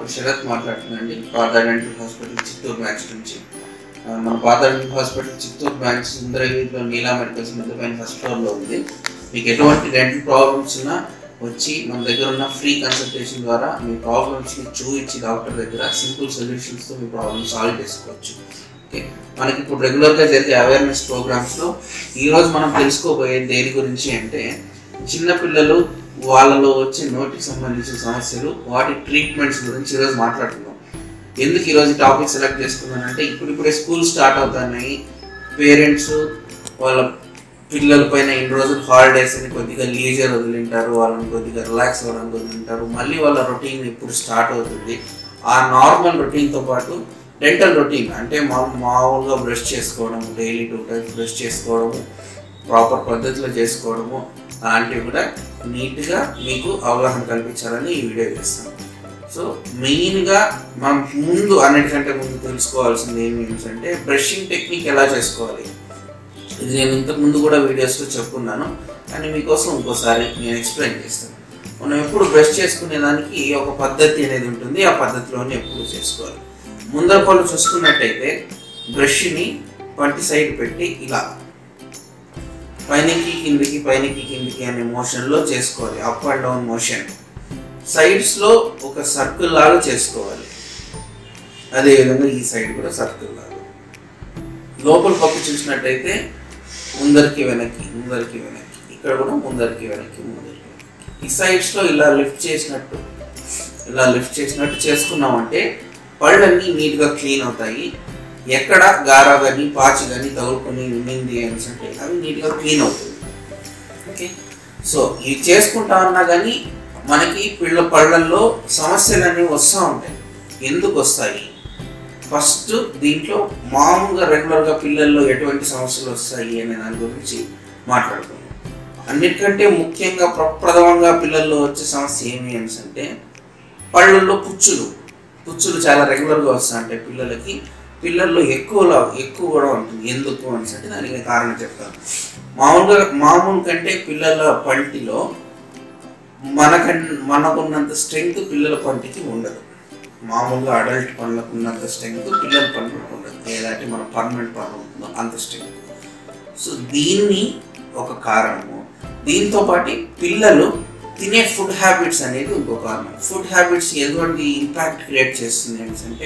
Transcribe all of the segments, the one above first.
doctor Sarath మాట్లాడుతున్నాండి పాత dental hospital Chittoor branch నుంచి ఆ, మన పాత డెంటల్ హాస్పిటల్ చిత్తూరు బ్రాంచ్ సుందరగిరిలో నీలా మెడికల్స్ మధ్య పైన ఫస్ట్ ఫ్లోర్లో ఉంది మీకు ఎటువంటి డెంటల్ ప్రాబ్లమ్స్ ఉన్నా వచ్చి మన దగ్గర ఉన్న ఫ్రీ కన్సల్టేషన్ ద్వారా మీ ప్రాబ్లమ్స్ని చూపించి డాక్టర్ దగ్గర సింపుల్ సొల్యూషన్స్తో మీ ప్రాబ్లమ్ సాల్వ్ చేసుకోవచ్చు ఓకే మనకి ఇప్పుడు రెగ్యులర్గా జరిగే అవేర్నెస్ ప్రోగ్రామ్స్లో ఈరోజు మనం తెలుసుకోబోయేది దేని గురించి అంటే చిన్నపిల్లలు వాళ్ళలో వచ్చే నోటికి సంబంధించిన సమస్యలు వాటి ట్రీట్మెంట్స్ గురించి ఈరోజు మాట్లాడుకుందాం ఎందుకు ఈరోజు టాపిక్ సెలెక్ట్ చేసుకున్నానంటే ఇప్పుడు ఇప్పుడే స్కూల్ స్టార్ట్ అవుతున్నాయి పేరెంట్స్ వాళ్ళ పిల్లల పైన ఇన్ని రోజులు హాలిడేస్ అని కొద్దిగా లీజర్ వదిలింటారు వాళ్ళని కొద్దిగా రిలాక్స్ అవ్వడానికి వదిలింటారు మళ్ళీ వాళ్ళ రొటీన్ ఇప్పుడు స్టార్ట్ అవుతుంది ఆ నార్మల్ రొటీన్తో పాటు డెంటల్ రొటీన్ అంటే మా మామూలుగా బ్రష్ చేసుకోవడం డైలీ టూ టైమ్స్ బ్రష్ చేసుకోవడము ప్రాపర్ పద్ధతిలో చేసుకోవడము అలాంటివి కూడా నీట్గా మీకు అవగాహన కల్పించాలని ఈ వీడియో చేస్తాను సో మెయిన్గా మనం ముందు అన్నిటికంటే ముందు తెలుసుకోవాల్సింది ఏమి అంటే బ్రషింగ్ టెక్నిక్ ఎలా చేసుకోవాలి ఇది నేను ఇంతకు ముందు కూడా వీడియోస్లో చెప్పుకున్నాను కానీ మీకోసం ఇంకోసారి నేను ఎక్స్ప్లెయిన్ చేస్తాను మనం ఎప్పుడు బ్రష్ చేసుకునే దానికి ఒక పద్ధతి అనేది ఉంటుంది ఆ పద్ధతిలోనే ఎప్పుడు చేసుకోవాలి ముందర పళ్ళు చూసుకున్నట్టయితే బ్రష్ని పంటి సైడ్ పెట్టి ఇలా పైనకి కిందికి పైనకి కిందికి అనే మోషన్లో చేసుకోవాలి అప్ అండ్ డౌన్ మోషన్ సైడ్స్లో ఒక సర్కిల్ లాగా చేసుకోవాలి అదేవిధంగా ఈ సైడ్ కూడా సర్కిల్ లాగా లోపల పక్క చూసినట్టయితే ముందరికి వెనక్కి ముందరికి వెనక్కి ఇక్కడ కూడా ముందరికి వెనక్కి ముందరికి వెనక్కి ఈ సైడ్స్లో ఇలా లిఫ్ట్ చేసినట్టు ఇలా లిఫ్ట్ చేసినట్టు చేసుకున్నామంటే పళ్ళన్నీ నీట్గా క్లీన్ అవుతాయి ఎక్కడ గారా కానీ పాచి కానీ తగులుకొని ఉండింది అని అంటే అవి నీట్గా క్లీన్ అవుతుంది ఓకే సో ఇవి చేసుకుంటా ఉన్నా కానీ మనకి పిల్ల పళ్ళల్లో సమస్యలు అనేవి వస్తూ ఉంటాయి ఎందుకు వస్తాయి ఫస్ట్ దీంట్లో మామూలుగా రెగ్యులర్గా పిల్లల్లో ఎటువంటి సమస్యలు వస్తాయి అనే దాని గురించి మాట్లాడుకుందాం అన్నిటికంటే ముఖ్యంగా ప్రప్రథమంగా పిల్లల్లో వచ్చే సమస్య ఏమి అని అంటే పళ్ళల్లో పుచ్చులు పుచ్చులు చాలా రెగ్యులర్గా వస్తాయి అంటే పిల్లలకి పిల్లల్లో ఎక్కువలో ఎక్కువ కూడా ఉంటుంది ఎందుకు అని అంటే దానికి నేను కారణం చెప్తాను మామూలుగా మామూలు కంటే పిల్లల పంటిలో మనకన్ మనకున్నంత స్ట్రెంగ్త్ పిల్లల పంటికి ఉండదు మామూలుగా అడల్ట్ పనులకు ఉన్నంత స్ట్రెంగ్త్ పిల్లల పనులకు ఉండదు ఏదంటే మన పర్మనెంట్ పనులు ఉంటుందో అంత స్ట్రెంగ్త్ సో దీన్ని ఒక కారణము దీంతో పాటు పిల్లలు తినే ఫుడ్ హ్యాబిట్స్ అనేది ఇంకో కారణం ఫుడ్ హ్యాబిట్స్ ఎటువంటి ఇంపాక్ట్ క్రియేట్ చేస్తుంది అంటే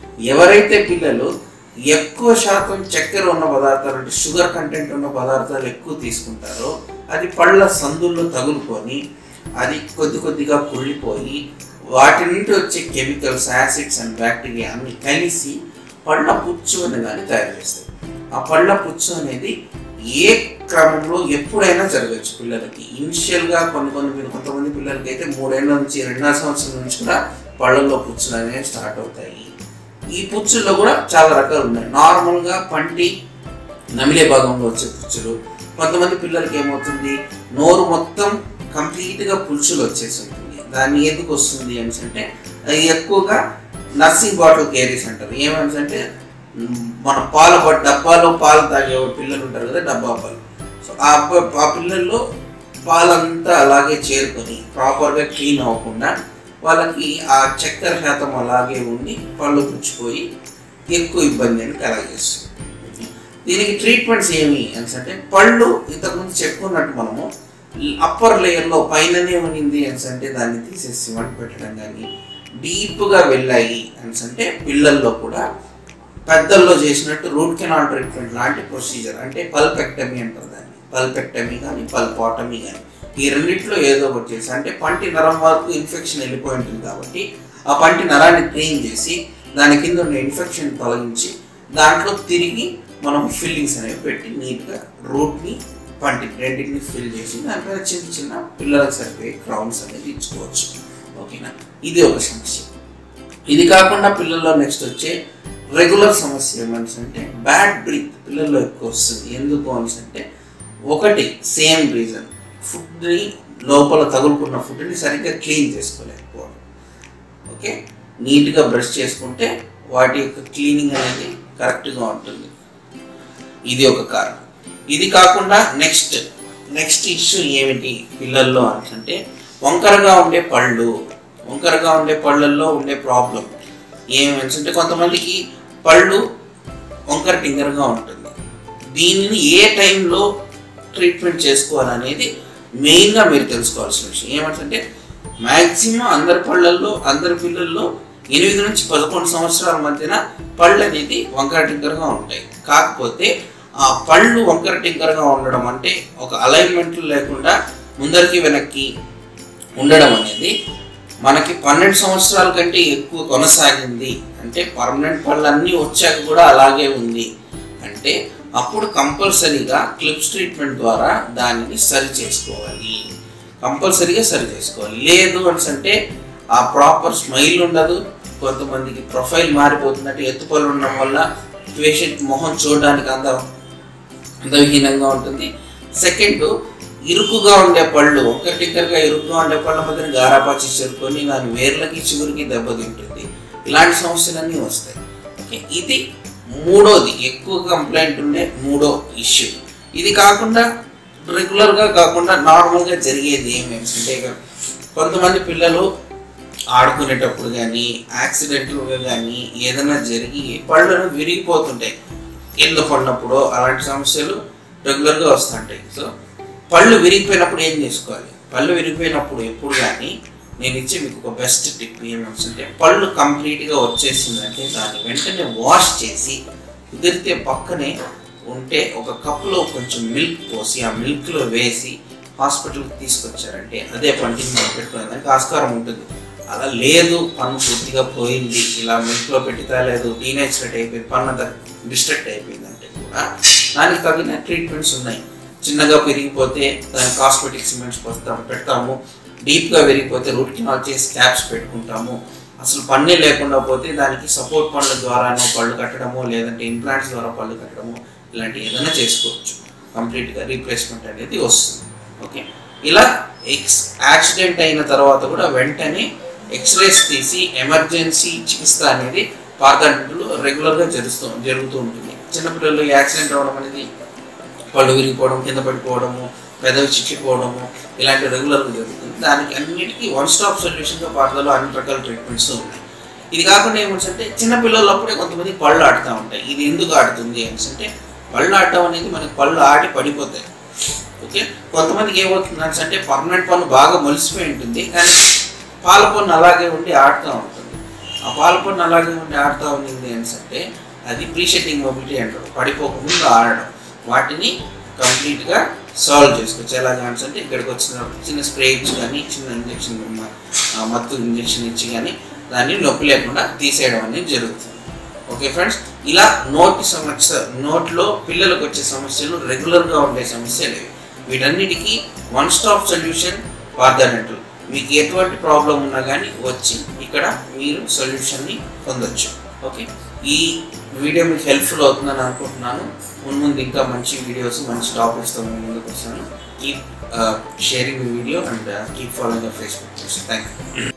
ఎవరైతే పిల్లలు ఎక్కువ శాతం చక్కెర ఉన్న పదార్థాలు అంటే షుగర్ కంటెంట్ ఉన్న పదార్థాలు ఎక్కువ తీసుకుంటారో అది పళ్ళ సందుల్లో తగులుకొని అది కొద్ది కొద్దిగా కుళ్ళిపోయి వాటి నుండి వచ్చే కెమికల్స్ యాసిడ్స్ అండ్ బ్యాక్టీరియా అన్ని కలిసి పళ్ళ పుచ్చు అనే దాన్ని తయారు చేస్తాయి ఆ పళ్ళ పుచ్చు అనేది ఏ క్రమంలో ఎప్పుడైనా జరగచ్చు పిల్లలకి ఇనిషియల్గా కొన్ని కొన్ని పిల్ల- కొంతమంది పిల్లలకి అయితే మూడేళ్ల నుంచి రెండున్నర సంవత్సరం నుంచి కూడా పళ్ళల్లో పుచ్చులు అనేవి స్టార్ట్ అవుతాయి ఈ పుచ్చుల్లో కూడా చాలా రకాలు ఉన్నాయి నార్మల్గా పంటి నమిలే భాగంలో వచ్చే పుచ్చులు కొంతమంది పిల్లలకి ఏమవుతుంది నోరు మొత్తం కంప్లీట్గా పులుసులు వచ్చేసి ఉంటుంది దాన్ని ఎందుకు వస్తుంది అని అంటే అది ఎక్కువగా నర్సింగ్ బాటిల్ కేరీస్ అంటారు ఏమని అంటే మ్, మన పాల బట్- డబ్బాలో పాలు తాగే పిల్లలు ఉంటారు కదా డబ్బా పాలు సో ఆ అబ్బ- ఆ పిల్లల్లో పాలంతా అలాగే చేరుకొని ప్రాపర్గా క్లీన్ అవ్వకుండా వాళ్ళకి ఆ చక్కెర శాతం అలాగే ఉండి పళ్ళు పుచ్చిపోయి ఎక్కువ ఇబ్బంది అని కలగజేస్తుంది దీనికి ట్రీట్మెంట్స్ ఏమి అని అంటే పళ్ళు ఇంతకుముందు చెప్పుకున్నట్టు మనము అప్పర్ లేయర్లో పైననే ఉన్నింది అని అంటే దాన్ని తీసేసి సిమెంట్ పెట్టడం కానీ డీప్గా వెళ్ళాయి అని అంటే పిల్లల్లో కూడా పెద్దల్లో చేసినట్టు రూట్ కెనాల్ ట్రీట్మెంట్ లాంటి ప్రొసీజర్ అంటే పల్పెక్టమీ అంటారు దాన్ని పల్పెక్టమీ కానీ పల్పాటమీ కానీ ఈ రెండిట్లో ఏదో ఒకటి చేసి అంటే పంటి నరం వరకు ఇన్ఫెక్షన్ వెళ్ళిపోయి ఉంటుంది కాబట్టి ఆ పంటి నరాన్ని క్లీన్ చేసి దాని కింద ఉన్న ఇన్ఫెక్షన్ తొలగించి దాంట్లో తిరిగి మనం ఫిల్లింగ్స్ అనేవి పెట్టి నీట్గా రూట్ని పంటి రెండింటిని ఫిల్ చేసి దానిపైన చిన్న చిన్న పిల్లలకు సరిపోయే క్రౌన్స్ అనేది ఇచ్చుకోవచ్చు ఓకేనా ఇది ఒక సమస్య ఇది కాకుండా పిల్లల్లో నెక్స్ట్ వచ్చే రెగ్యులర్ సమస్య ఏమని అంటే బ్యాడ్ బ్రీత్ పిల్లల్లో ఎక్కువ వస్తుంది ఎందుకు అని అంటే ఒకటి సేమ్ రీజన్ ఫుడ్ని లోపల తగులుకున్న ఫుడ్ని సరిగ్గా క్లీన్ చేసుకోలేకపోవడం ఓకే నీట్గా బ్రష్ చేసుకుంటే వాటి యొక్క క్లీనింగ్ అనేది కరెక్ట్గా ఉంటుంది ఇది ఒక కారణం ఇది కాకుండా నెక్స్ట్ నెక్స్ట్ ఇష్యూ ఏమిటి పిల్లల్లో అంటే వంకరగా ఉండే పళ్ళు వంకరగా ఉండే పళ్ళల్లో ఉండే ప్రాబ్లం ఏమంటే కొంతమందికి పళ్ళు వంకర టింగర్గా ఉంటుంది దీనిని ఏ టైంలో ట్రీట్మెంట్ చేసుకోవాలనేది మెయిన్గా మీరు తెలుసుకోవాల్సిన విషయం ఏమంటే మ్యాక్సిమం అందరి పళ్ళల్లో అందరి పిల్లల్లో ఎనిమిది నుంచి పదకొండు సంవత్సరాల మధ్యన పళ్ళు అనేది వంకర టింకరగా ఉంటాయి కాకపోతే ఆ పళ్ళు వంకర టింకరగా ఉండడం అంటే ఒక అలైన్మెంట్ లేకుండా ముందరికి వెనక్కి ఉండడం అనేది మనకి పన్నెండు సంవత్సరాల కంటే ఎక్కువ కొనసాగింది అంటే పర్మనెంట్ పళ్ళు అన్నీ వచ్చాక కూడా అలాగే ఉంది అంటే అప్పుడు కంపల్సరీగా క్లిప్స్ ట్రీట్మెంట్ ద్వారా దానిని సరి చేసుకోవాలి కంపల్సరీగా సరి చేసుకోవాలి లేదు అని అంటే ఆ ప్రాపర్ స్మైల్ ఉండదు కొంతమందికి ప్రొఫైల్ మారిపోతుందంటే ఎత్తుపళ్ళు ఉండడం వల్ల పేషెంట్ మొహం చూడడానికి అంద అందవిహీనంగా ఉంటుంది సెకండ్ ఇరుకుగా ఉండే పళ్ళు ఒక టిక్కర్గా ఇరుకుగా ఉండే పళ్ళ మధ్యన గారాపాచి చేరుకొని దాని వేర్లకి చిగురికి దెబ్బతింటుంది ఇలాంటి సమస్యలన్నీ వస్తాయి ఓకే ఇది మూడోది ఎక్కువ కంప్లైంట్ ఉండే మూడో ఇష్యూ ఇది కాకుండా రెగ్యులర్గా కాకుండా నార్మల్గా జరిగేది ఏమేమిటంటే ఇక కొంతమంది పిల్లలు ఆడుకునేటప్పుడు కానీ యాక్సిడెంటల్గా కానీ ఏదైనా జరిగి పళ్ళను విరిగిపోతుంటాయి కింద పడినప్పుడు అలాంటి సమస్యలు రెగ్యులర్గా వస్తుంటాయి సో పళ్ళు విరిగిపోయినప్పుడు ఏం చేసుకోవాలి పళ్ళు విరిగిపోయినప్పుడు ఎప్పుడు కానీ నేను ఇచ్చే మీకు ఒక బెస్ట్ టిప్ ఏమంటే పళ్ళు కంప్లీట్గా వచ్చేసిందంటే దాన్ని వెంటనే వాష్ చేసి కుదిరితే పక్కనే ఉంటే ఒక కప్పులో కొంచెం మిల్క్ పోసి ఆ మిల్క్లో వేసి హాస్పిటల్కి తీసుకొచ్చారంటే అదే పంటిని మనం పెట్టుకునేదానికి ఆస్కారం ఉంటుంది అలా లేదు పన్ను పూర్తిగా పోయింది ఇలా మిల్క్లో పెట్టి తాలేదు డీనేచురేట్ అయిపోయింది పన్ను అంతా డిస్ట్రక్ట్ అయిపోయింది అంటే కూడా దానికి తగిన ట్రీట్మెంట్స్ ఉన్నాయి చిన్నగా పెరిగిపోతే దానికి కాస్మెటిక్ సిమెంట్స్ పోతాము పెడతాము డీప్గా పెరిగిపోతే రూట్ కెనాల్ చేసి క్యాప్స్ పెట్టుకుంటాము అసలు పన్నే లేకుండా పోతే దానికి సపోర్ట్ పళ్ళ ద్వారానో పళ్ళు కట్టడమో లేదంటే ఇంప్లాంట్స్ ద్వారా పళ్ళు కట్టడమో ఇలాంటి ఏదైనా చేసుకోవచ్చు కంప్లీట్గా రీప్లేస్మెంట్ అనేది వస్తుంది ఓకే ఇలా ఎక్స్ యాక్సిడెంట్ అయిన తర్వాత కూడా వెంటనే ఎక్స్రేస్ తీసి ఎమర్జెన్సీ చికిత్స అనేది పాతలు రెగ్యులర్గా జరుగుతూ జరుగుతూ ఉంటుంది చిన్నపిల్లలు యాక్సిడెంట్ అవ్వడం అనేది పళ్ళు విరిగిపోవడం కింద పడిపోవడము పెదవి చిక్కిపోవడము ఇలాంటి రెగ్యులర్గా జరుగుతుంది దానికి అన్నిటికీ వన్ స్టాప్ సొల్యూషన్గా పాటలో అన్ని రకాల ట్రీట్మెంట్స్ ఉన్నాయి ఇది కాకుండా ఏమంటే చిన్నపిల్లలు అప్పుడే కొంతమంది పళ్ళు ఆడుతూ ఉంటాయి ఇది ఎందుకు ఆడుతుంది అంటే పళ్ళు ఆడటం అనేది మనకి పళ్ళు ఆడి పడిపోతాయి ఓకే కొంతమందికి ఏమవుతుంది అంటే పర్మనెంట్ పన్ను బాగా మొలిసిపోయి ఉంటుంది కానీ పాల పన్ను అలాగే ఉండి ఆడుతూ ఉంటుంది ఆ పాల పన్ను అలాగే ఉండి ఆడుతూ ఉంది అంటే అది ప్రీషెట్టింగ్ మొబిలిటీ అంటారు పడిపోకుండా ఆడడం వాటిని కంప్లీట్గా సాల్వ్ చేసుకోవచ్చు ఎలాగా అంటే ఇక్కడికి వచ్చిన చిన్న స్ప్రే ఇచ్చి కానీ చిన్న ఇంజక్షన్ మత్తు ఇంజక్షన్ ఇచ్చి కానీ దాన్ని నొప్పి లేకుండా తీసేయడం అనేది జరుగుతుంది ఓకే ఫ్రెండ్స్ ఇలా నోటి సమస్య నోట్లో పిల్లలకు వచ్చే సమస్యలు రెగ్యులర్గా ఉండే సమస్యలు ఇవి వీటన్నిటికీ వన్ స్టాప్ సొల్యూషన్ పార్థనెంటల్ మీకు ఎటువంటి ప్రాబ్లం ఉన్నా కానీ వచ్చి ఇక్కడ మీరు సొల్యూషన్ని పొందొచ్చు ఓకే ఈ వీడియో మీకు హెల్ప్ఫుల్ అవుతుందని అనుకుంటున్నాను ముందు ముందు ఇంకా మంచి వీడియోస్ మంచి టాపిక్స్తో మేము ముందుకు వస్తాను keep sharing the video and keep following the Facebook thank you